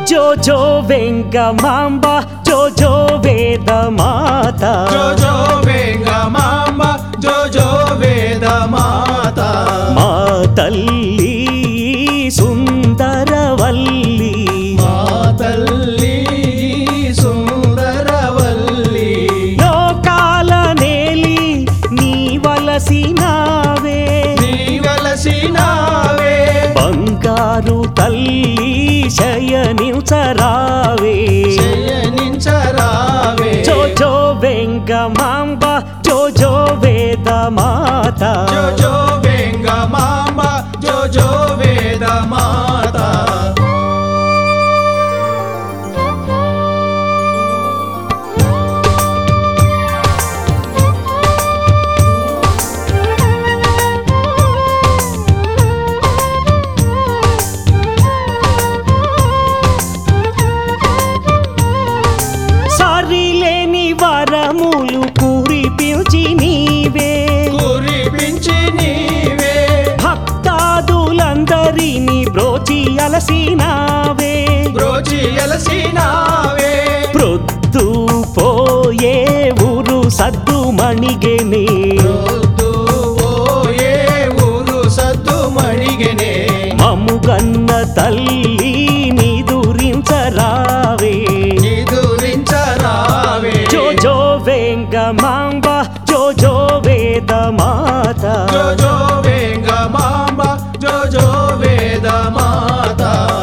జో జో వెంగమాంబ జో జో వేద మాత జో జో వేంగమాంబ జో జో వేద మాత మా తల్లి సుందరవల్లి మా తల్లి సుందరవల్లి లోకాల నేలి నీ వలసినావే నీ వలసినావే బంగారు తల్లి శయనించరావే శయనించరావే జో జో వెంగమాంబ జో జో వేద మాత జో జో వేంగమాంబ జో జో వేద మాత సరిలేని వరములు కురిపించి నీవే కురిపించి నీవే భక్తాదులందరినీ బ్రోచి అలసినావే బ్రోచి ఎలసినావే ప్రొద్దు పోయే ఊరు సద్దు మణిగెనే రొద్దు ఓయే ఊరు సద్దు మణిగెనే మమ్ముగన్న తల్లి నిదురించరావే నిదురించరావే జో జో వెంగమాంబ జో జో వేద మాత జో జో వేంగమాంబ జో జో వేద మాత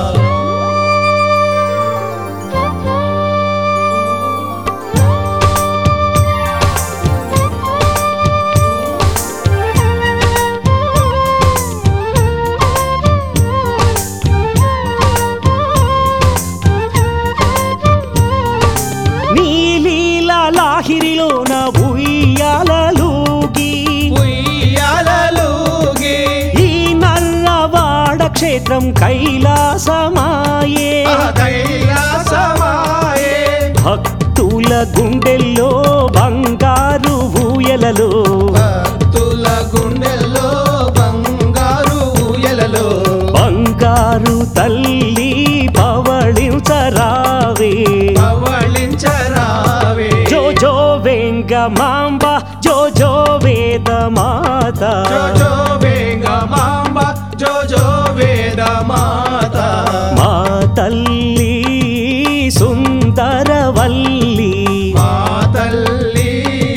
నీలీల లాహిరిలోన ఉయ్యాలూగి ఉయ్యాలలుగి ఈ నల్లవాడ క్షేత్రం కైలాసమాయే కైలాసమాయే భక్తుల గుండెల్లో బంగారు ఊయలలో భక్తుల గుండెల్లో బంగారు ఊయలలో బంగారు తల్లి పవళించరావే పవళించరావే జో జో వెంగమాంబ జో జో వేద మాత జో జో వేంగమాంబ జో జో వేద మాత మా తల్లి సుందరవల్లి మా తల్లి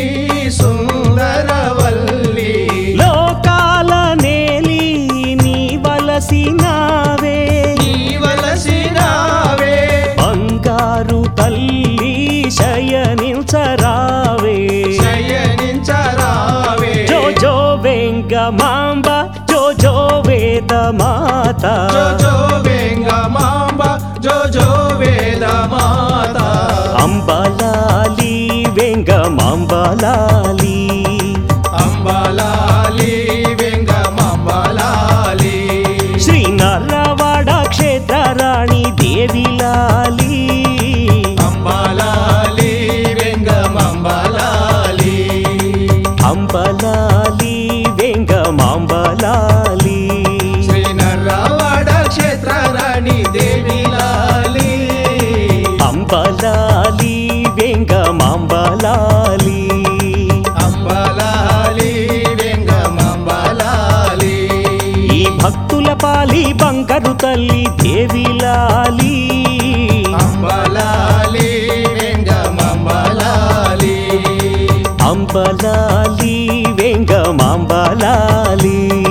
సుందరవల్లి లోకాల నేలి నీ వలసినావే నీ వలసినావే బంగారు తల్లి శయనించరావే శయనించరావే జో జో వెంగమాంబ జో జో వేద మాత జో జో వేంగమాంబ జో జో వేద మాత అంబలాలి వెంగమాంబలాలి అంబలాలి వెంగమంబలాలి శ్రీ నర్రవాడ క్షేత్ర రాణి దేవిలాలి అంబలాలి వెంగమంబలాలి అంబలాలి వెంగమాంబలాలి శ్రీ నర్రవాడ క్షేత్ర రాణి దేవిలాలి అంబలాలి వెంగమాంబలాలి అంబలాలి వెంగమంబలాలి ఈ భక్తుల పాలి బంగారు తల్లి దేవిలాలి అంబలాలి వెంగమంబలాలి అంబలాలి వెంగమాంబలాలి